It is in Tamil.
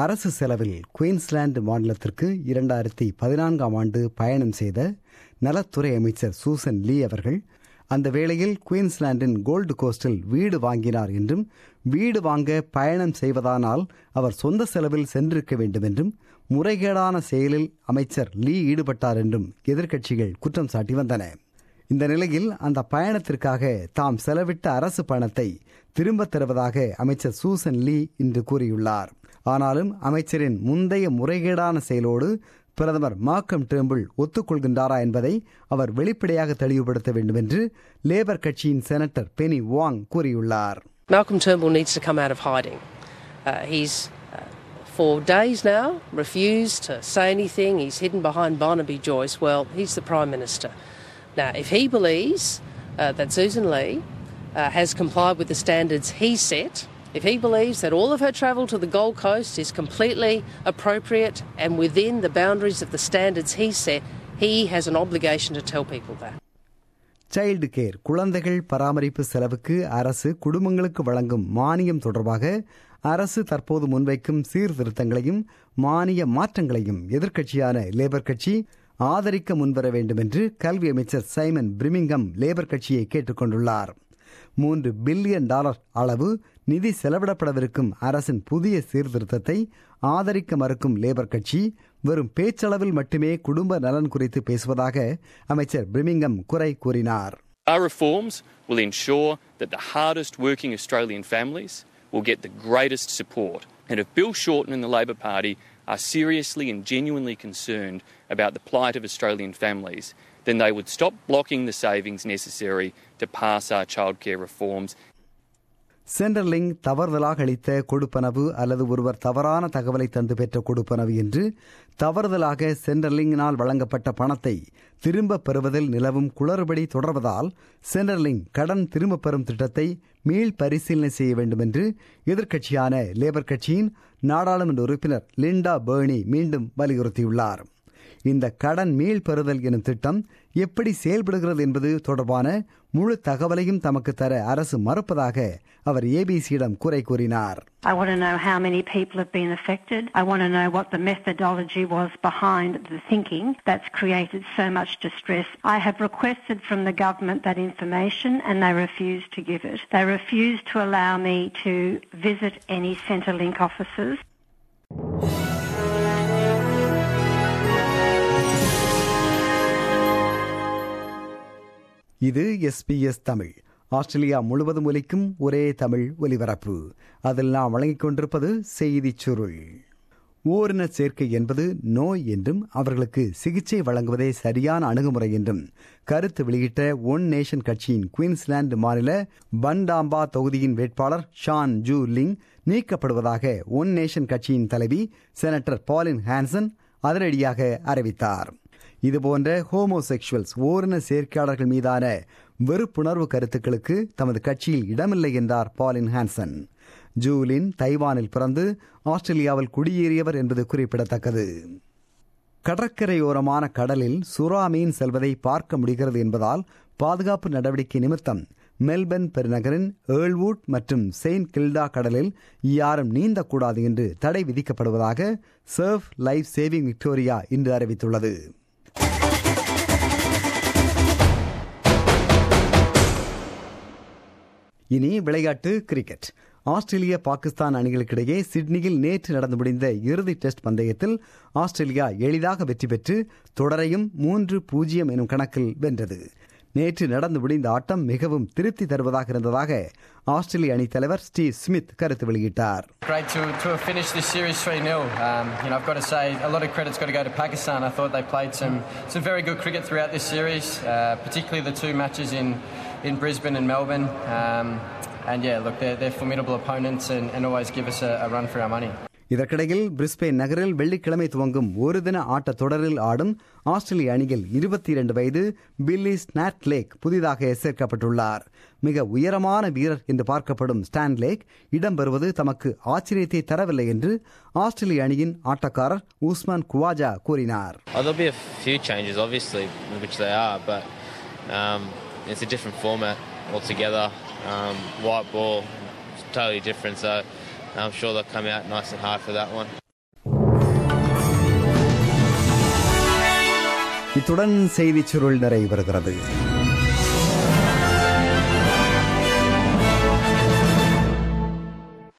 அரசு செலவில் குயின்ஸ்லாந்து மாநிலத்திற்கு இரண்டாயிரத்தி பதினான்காம் ஆண்டு பயணம் செய்த நலத்துறை அமைச்சர் சூசன் லீ அவர்கள் அந்த வேளையில் குயின்ஸ்லாண்டின் கோல்டு கோஸ்டில் வீடு வாங்கினார் என்றும் வீடு வாங்க பயணம் செய்வதானால் அவர் சொந்த செலவில் சென்றிருக்க வேண்டும் என்றும் முறைகேடான செயலில் அமைச்சர் லீ ஈடுபட்டார் என்றும் எதிர்க்கட்சிகள் குற்றம் சாட்டி வந்தன இந்த நிலையில் அந்த பயணத்திற்காக தாம் செலவிட்ட அரசு பணத்தை திரும்பத் தருவதாக அமைச்சர் சூசன் லீ இன்று கூறியுள்ளார் ஆனாலும் அமைச்சரின் முந்தைய முறைகேடான செயலோடு பிரதமர் மார்க்கம் டேம்பிள் ஒத்துக்கொள்கின்றாரா என்பதை அவர் வெளிப்படையாக தெளிவுபடுத்த வேண்டும் என்று லேபர் கட்சியின் செனட்டர் பெனி வாங் கூறியுள்ளார் Malcolm Turnbull needs to come out of hiding. Uh, he's, uh, for days now, refused to say anything. He's hidden behind Barnaby Joyce. Well, he's the Prime Minister. Now, if he believes uh, that Susan Lee uh, has complied with the standards he set, if he believes that all of her travel to the Gold Coast is completely appropriate and within the boundaries of the standards he set, he has an obligation to tell people that. Child care குழந்தைகள் பராமரிப்பு செலவுக்கு அரசு குடும்பங்களுக்கு வழங்கும் மானியம் தொடர்பாக அரசு தற்போது முன்வைக்கும் சீர்திருத்தங்களையும் மானிய மாற்றங்களையும் எதிர்க்கட்சியான லேபர் கட்சி ஆதரிக்க முன்வர வேண்டும் என்று கல்வி அமைச்சர் சைமன் பிரிமிங்கம் லேபர் கட்சியை கேட்டுக் கொண்டுள்ளார் மூன்று பில்லியன் டாலர் அளவு நிதி செலவிடப்படவிருக்கும் அரசின் புதிய சீர்திருத்தத்தை ஆதரிக்க மறுக்கும் லேபர் கட்சி வெறும் பேச்சளவில் மட்டுமே குடும்ப நலன் குறித்து பேசுவதாக அமைச்சர் பிரிமிங்கம் குறை கூறினார் Our reforms will ensure that the hardest working Australian families will get the greatest support. And if Bill Shorten and the Labor Party are seriously and genuinely concerned about the plight of Australian families, then they would stop blocking the savings necessary to pass our childcare reforms சென்ட்ரலிங் தவறுதலாக அளித்த கொடுப்பனவு அல்லது ஒருவர் தவறான தகவலை தந்து பெற்ற கொடுப்பனவு என்று தவறுதலாக சென்ட்ரலிங்கினால் வழங்கப்பட்ட பணத்தை திரும்பப் பெறுவதில் நிலவும் குளறுபடி தொடர்வதால் சென்ட்ரலிங் கடன் திரும்பப் பெறும் திட்டத்தை மீள் பரிசீலனை செய்ய வேண்டும் என்று எதிர்க்கட்சியான லேபர் கட்சியின் நாடாளுமன்ற உறுப்பினர் லிண்டா பேர்னி மீண்டும் வலியுறுத்தியுள்ளார் இந்த கடன் மீள் பெறுதல் எனும் திட்டம் எப்படி செயல்படுகிறது என்பது தொடர்பான முழு தகவலையும் தமக்கு தர அரசு மறுப்பதாக அவர் ஏபிசியிடம் குறை கூறினார் I want to know how many people have been affected. I want to know what the methodology was behind the thinking that's created so much distress. I have requested from the government that information and they refuse to give it. They refuse to allow me to visit any Centrelink offices. இது எஸ்பிஎஸ் தமிழ் ஆஸ்திரேலியா முழுவதும் ஒலிக்கும் ஒரே தமிழ் ஒலிபரப்பு அதில் நாம் வழங்கிக் கொண்டிருப்பது செய்திச் சுருள் ஓரின சேர்க்கை என்பது நோய் என்றும் அவர்களுக்கு சிகிச்சை வழங்குவதே சரியான அணுகுமுறை என்றும் கருத்து வெளியிட்ட ஒன் நேஷன் கட்சியின் குயின்ஸ்லாந்து மாநில பண்டாம்பா தொகுதியின் வேட்பாளர் ஷான் ஜூ லிங் நீக்கப்படுவதாக ஒன் நேஷன் கட்சியின் தலைவி செனட்டர் பாலின் ஹான்சன் அதிரடியாக அறிவித்தார் இதுபோன்ற ஹோமோசெக்சுவல்ஸ் ஓரின சேர்க்கையாளர்கள் மீதான வெறுப்புணர்வு கருத்துக்களுக்கு தமது கட்சியில் இடமில்லை என்றார் பாலின் ஹான்சன் ஜூலின் தைவானில் பிறந்து ஆஸ்திரேலியாவில் குடியேறியவர் என்பது குறிப்பிடத்தக்கது கடற்கரையோரமான கடலில் சுறா மீன் செல்வதை பார்க்க முடிகிறது என்பதால் பாதுகாப்பு நடவடிக்கை நிமித்தம் மெல்பர்ன் பெருநகரின் ஏர்ல்வுட் மற்றும் செயின்ட் கில்டா கடலில் யாரும் நீந்தக்கூடாது என்று தடை விதிக்கப்படுவதாக சர்ஃப் லைஃப் சேவிங் விக்டோரியா இன்று அறிவித்துள்ளது இனி விளையாட்டு கிரிக்கெட் ஆஸ்திரேலியா பாகிஸ்தான் அணிகளுக்கிடையே சிட்னியில் நேற்று நடந்து முடிந்த இறுதி டெஸ்ட் பந்தயத்தில் ஆஸ்திரேலியா எளிதாக வெற்றி பெற்று தொடரையும் மூன்று பூஜ்ஜியம் எனும் கணக்கில் வென்றது நேற்று நடந்து முடிந்த ஆட்டம் மிகவும் திருப்தி தருவதாக இருந்ததாக ஆஸ்திரேலிய அணித் தலைவர் ஸ்டீவ் ஸ்மித் கருத்து வெளியிட்டார் Great to, to have finished this series 3 0. Um, you know, I've got to say, a lot of credit's got to go to Pakistan. I thought they played some, some very good cricket throughout this series, uh, particularly the two matches in, in Brisbane and Melbourne. Um, and yeah, look, they're, they're formidable opponents and, and always give us a, a run for our money. இதற்கிடையில் பிரிஸ்பெயின் நகரில் வெள்ளிக்கிழமை துவங்கும் ஒரு தின ஆட்ட தொடரில் ஆடும் ஆஸ்திரேலிய அணியில் இருபத்தி இரண்டு வயது பில்லி ஸ்னாட் லேக் புதிதாக சேர்க்கப்பட்டுள்ளார் மிக உயரமான வீரர் என்று பார்க்கப்படும் ஸ்டான் லேக் இடம்பெறுவது தமக்கு ஆச்சரியத்தை தரவில்லை என்று ஆஸ்திரேலிய அணியின் ஆட்டக்காரர் உஸ்மான் குவாஜா கூறினார் Oh, there'll be a few changes, obviously, which they are, but um, it's a different format altogether. Um, white ball, it's totally different, so I'm sure they'll come out nice and hard for that one. இத்துடன் செய்திச் சுருள் நிறைவு பெறுகிறது